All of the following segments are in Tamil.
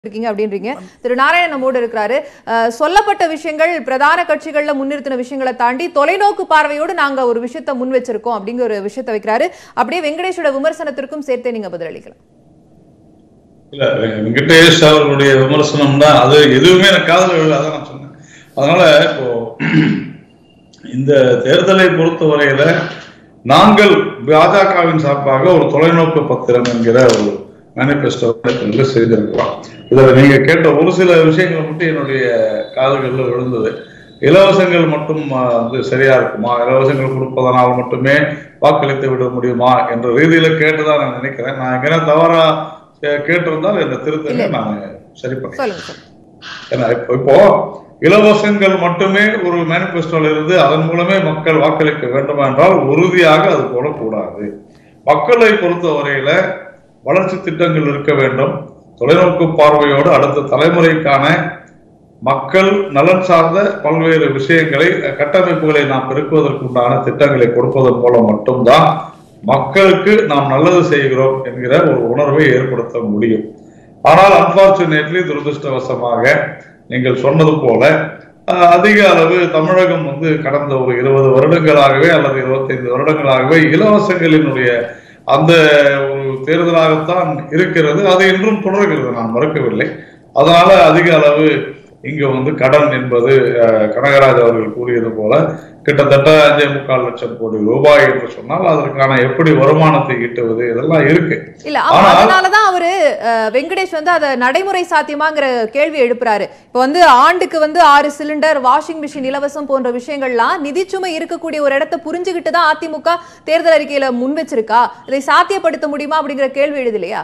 இருக்கீங்க அப்படின்றீங்க திரு நாராயணன் நம்மோடு இருக்கிறாரு அஹ், சொல்லப்பட்ட விஷயங்கள் பிரதான கட்சிகள்ல முன்னிறுத்தின விஷயங்களை தாண்டி தொலைநோக்கு பார்வையோடு நாங்க ஒரு விஷயத்தை முன் வச்சிருக்கோம் அப்படிங்கிற ஒரு விஷயத்தை வைக்கிறாரு அப்படியே வெங்கடேஷோட விமர்சனத்திற்கும் சேர்த்தே நீங்க பதிலளிக்கலாம் இல்ல வெங்கடேஷ் அவர்களுடைய விமர்சனம் தான் அது எதுவுமே எனக்கு காதல விழல அதான் நான் சொன்னேன் அதனால இப்போ இந்த தேர்தலை பொறுத்தவரையில நாங்கள் பாஜகவின் சார்பாக ஒரு தொலைநோக்கு பத்திரம் என்கிற ஒரு மேனிபெஸ்டோ செய்திருக்கிறோம் இதுல நீங்க கேட்ட ஒரு சில விஷயங்கள் மட்டும் என்னுடைய காதுகளில் விழுந்தது இலவசங்கள் மட்டும் ஆஹ், வந்து சரியா இருக்குமா இலவசங்கள் கொடுப்பதனால் மட்டுமே வாக்களித்து விட முடியுமா என்ற ரீதியில கேட்டுதான் நான் நினைக்கிறேன் நான் எங்கன்னா தவறா கே- கேட்டிருந்தால் இந்த திருத்தங்களை நான் சரி பண்ணேன் சொல்லுங்க சார் ஏன்னா இப்போ இப்போ இலவசங்கள் மட்டுமே ஒரு மேனிபெஸ்டோல இருந்து அதன் மூலமே மக்கள் வாக்களிக்க வேண்டுமா என்றால் உறுதியாக அது போடக்கூடாது மக்களை பொறுத்த வரையில வளர்ச்சி திட்டங்கள் இருக்க வேண்டும் தொலைநோக்கு பார்வையோடு அடுத்த தலைமுறைக்கான மக்கள் நலன் சார்ந்த பல்வேறு விஷயங்களை அஹ், கட்டமைப்புகளை நாம் பெருக்குவதற்கு உண்டான திட்டங்களை கொடுப்பதன் மூலம் மட்டும்தான் மக்களுக்கு நாம் நல்லது செய்கிறோம் என்கிற ஒரு உணர்வை ஏற்படுத்த முடியும் ஆனால் அன்பார்ச்சுனேட்லி துரதிருஷ்டவசமாக நீங்கள் சொன்னது போல அஹ், அதிக அளவு தமிழகம் வந்து கடந்த ஒரு இருபது வருடங்களாகவே அல்லது இருபத்தைந்து வருடங்களாகவே இலவசங்களினுடைய அந்த ஒரு தேர்தலாகத்தான் இருக்கிறது அது இன்றும் தொடர்கிறது நான் மறுக்கவில்லை அதனால அதிக அளவு இங்க வந்து கடன் என்பது அஹ், கனகராஜ் அவர்கள் கூறியது போல கிட்டத்தட்ட அஞ்சே முக்கால் லட்சம் கோடி ரூபாய் என்று சொன்னால் அதற்கான எப்படி வருமானத்தை ஈட்டுவது இதெல்லாம் இருக்கு இல்ல அப்ப ஆனால்- அதனாலதான் அவரு அஹ், வெங்கடேஷ் வந்து அதை நடைமுறை சாத்தியமாங்கிற கேள்வி எழுப்புறாரு இப்ப வந்து ஆண்டுக்கு வந்து ஆறு சிலிண்டர் வாஷிங் மிஷின் இலவசம் போன்ற விஷயங்கள்லாம் நிதிச்சுமை இருக்கக்கூடிய ஒரு இடத்தை புரிஞ்சுக்கிட்டு தான் அதிமுக தேர்தல் அறிக்கையில முன் வச்சிருக்கா இதை சாத்தியப்படுத்த முடியுமா அப்படிங்கிற கேள்வி எழுதலையா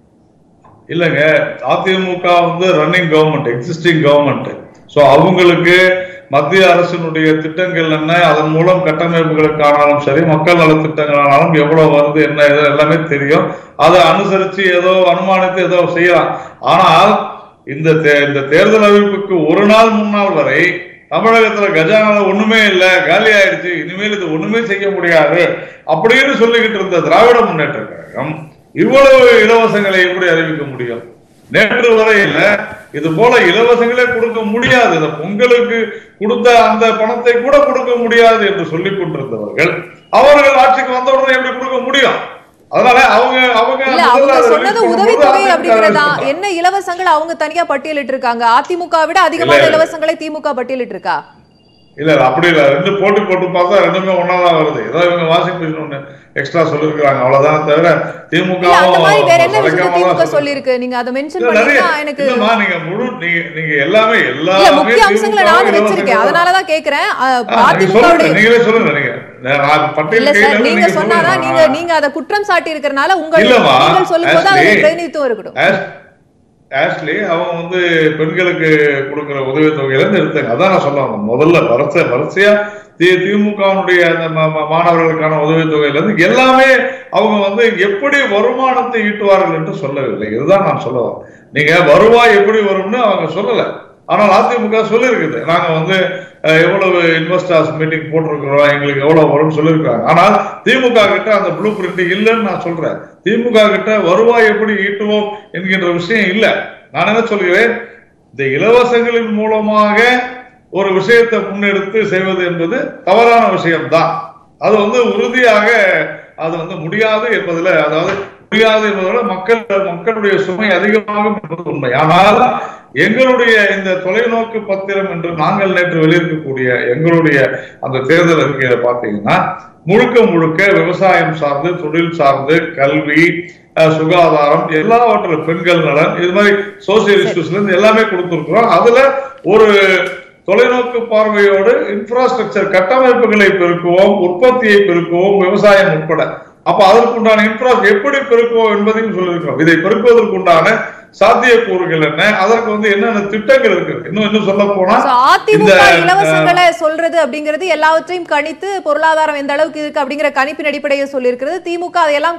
இல்லைங்க அதிமுக வந்து running government existing government so அவங்களுக்கு மத்திய அரசினுடைய திட்டங்கள் என்ன அதன் மூலம் கட்டமைப்புகளுக்கானாலும் சரி மக்கள் நல திட்டங்களானாலும் எவ்வளவு வருது என்ன இது எல்லாமே தெரியும் அதை அனுசரிச்சு ஏதோ அனுமானித்து ஏதோ செய்யலாம் ஆனால் இந்த தே- இந்த தேர்தல் அறிவிப்புக்கு ஒரு நாள் முன்னால் வரை தமிழகத்துல கஜானால ஒண்ணுமே இல்ல காலி ஆயிடுச்சு இனிமேல் இது ஒண்ணுமே செய்ய முடியாது அப்படின்னு சொல்லிக்கிட்டு இருந்த திராவிட முன்னேற்ற கழகம் இவ்வளவு இலவசங்களை எப்படி அறிவிக்க முடியும் நேற்று வரையில இது போல இலவசங்களே கொடுக்க முடியாது இந்த பொங்கலுக்கு கொடுத்த அந்த பணத்தை கூட கொடுக்க முடியாது என்று சொல்லிக் கொண்டிருந்தவர்கள் அவர்கள் ஆட்சிக்கு வந்த உடனே எப்படி கொடுக்க முடியும் அதனால அவங்க அவங்க இல்ல முதல்ல அவங்க அதை சொன்னது release உதவித்தொகை பண்ணும்போது அப்படிங்கறதா அதிமுக என்ன இலவசங்கள் அவங்க தனியா பட்டியலிட்டு இருக்காங்க அதிமுக விட அதிகமான இல்ல. இலவசங்களை திமுக பட்டியலிட்டு இருக்கா இல்ல இல்ல அப்படி இல்ல ரெண்டு போட்டு போட்டு பார்த்தா ரெண்டுமே ஒன்னா தான் வருது ஏதோ இவங்க வாஷிங் மிஷின் ஒண்ணு எக்ஸ்ட்ரா சொல்லிருக்காங்க அவ்வளவுதான் தவிர திமுக இல்ல அந்த மாதிரி வேற என்ன விஷயத்தை திமுக சொல்லிருக்கு நீங்க அதை மென்ஷன் நிறைய பண்ணீங்கன்னா எனக்கு இல்லம்மா நீங்க முழு நீங்க நீங்க எல்லாமே இல்ல எல்லாமே முக்கிய அம்சங்களை திமுக நானும் இலவச வச்சிருக்கேன் கட்டணம். அதனாலதான் கேக்குறேன் அஹ், ஆ, நீங்க சொல்லுங்க அதிமுகவுடைய நீங்களே சொல்லுங்க நீங்க நான் பட்டியல் இல்ல கையில சார் இருக்கு, நீங்க சொன்னாதான் சொல்லுங்க. நீங்க நீங்க அதை குற்றம் சாட்டி இருக்கறனால உங்க இல்லம்மா, நீங்கள் சொல்லும் போது Ashley. அது பிரதிநிதித்துவம் இருக்கட்டும் ஆஷ்- ஆஷ்லி அவங்க வந்து பெண்களுக்கு கொடுக்கிற உதவித்தொகையில இருந்து எடுத்தாங்க அதான் நான் சொல்ல வந்தேன் முதல்ல வரிசை வரிசையா தி திமுகவுடைய அந்த ம- ம- மாணவர்களுக்கான உதவித்தொகையில இருந்து எல்லாமே அவங்க வந்து எப்படி வருமானத்தை ஈட்டுவார்கள் என்று சொல்லவில்லை இதுதான் நான் சொல்ல வரேன் நீங்க வருவாய் எப்படி வரும்னு அவங்க சொல்லல ஆனால் அதிமுக சொல்லியிருக்குது நாங்க வந்து அஹ், எவ்வளவு இன்வெஸ்டர்ஸ் மீட்டிங் போட்டிருக்கிறோம் எங்களுக்கு எவ்வளவு வரும்னு சொல்லியிருக்காங்க ஆனால் திமுக கிட்ட அந்த ப்ளூ பிரிண்ட் இல்லைன்னு நான் சொல்றேன் திமுக கிட்ட வருவாய் எப்படி ஈட்டுவோம் என்கின்ற விஷயம் இல்ல நான் என்ன சொல்கிறேன் இந்த இலவசங்களின் மூலமாக ஒரு விஷயத்தை முன்னெடுத்து செய்வது என்பது தவறான விஷயம்தான் அது வந்து உறுதியாக அது வந்து முடியாது என்பதுல அதாவது முடியாது என்பதோட மக்கள் மக்களுடைய சுமை அதிகமாகும் என்பது உண்மை ஆனால் எங்களுடைய இந்த தொலைநோக்கு பத்திரம் என்று நாங்கள் நேற்று வெளியிருக்கக்கூடிய எங்களுடைய அந்த தேர்தல் அறிக்கையில பாத்தீங்கன்னா முழுக்க முழுக்க விவசாயம் சார்ந்து தொழில் சார்ந்து கல்வி அஹ், சுகாதாரம் எல்லாவற்றிலும் பெண்கள் நலன் இது மாதிரி சோசியல் இஷ்யூஸ்ல இருந்து எல்லாமே கொடுத்திருக்கிறோம் அதுல ஒரு தொலைநோக்கு பார்வையோடு இன்ஃப்ராஸ்ட்ரக்சர் கட்டமைப்புகளை பெருக்குவோம் உற்பத்தியை பெருக்குவோம் விவசாயம் உட்பட அப்ப அதற்குண்டான இன்ஃப்ரா எப்படி பெருக்குவோம் என்பதையும் சொல்லியிருக்கிறோம் இதை பெருக்குவதற்குண்டான சாத்தியக்கூறுகள் என்ன அதற்கு வந்து என்னென்ன திட்டங்கள் இருக்கு இன்னும் இன்னும் சொல்ல போனா So, அதிமுக இந்த, இலவசங்களை சொல்றது அப்படிங்கிறது எல்லாவற்றையும் கணித்து பொருளாதாரம் எந்த அளவுக்கு இருக்கு அப்படிங்கிற கணிப்பின் அடிப்படையில் சொல்லியிருக்கிறது திமுக அதையெல்லாம்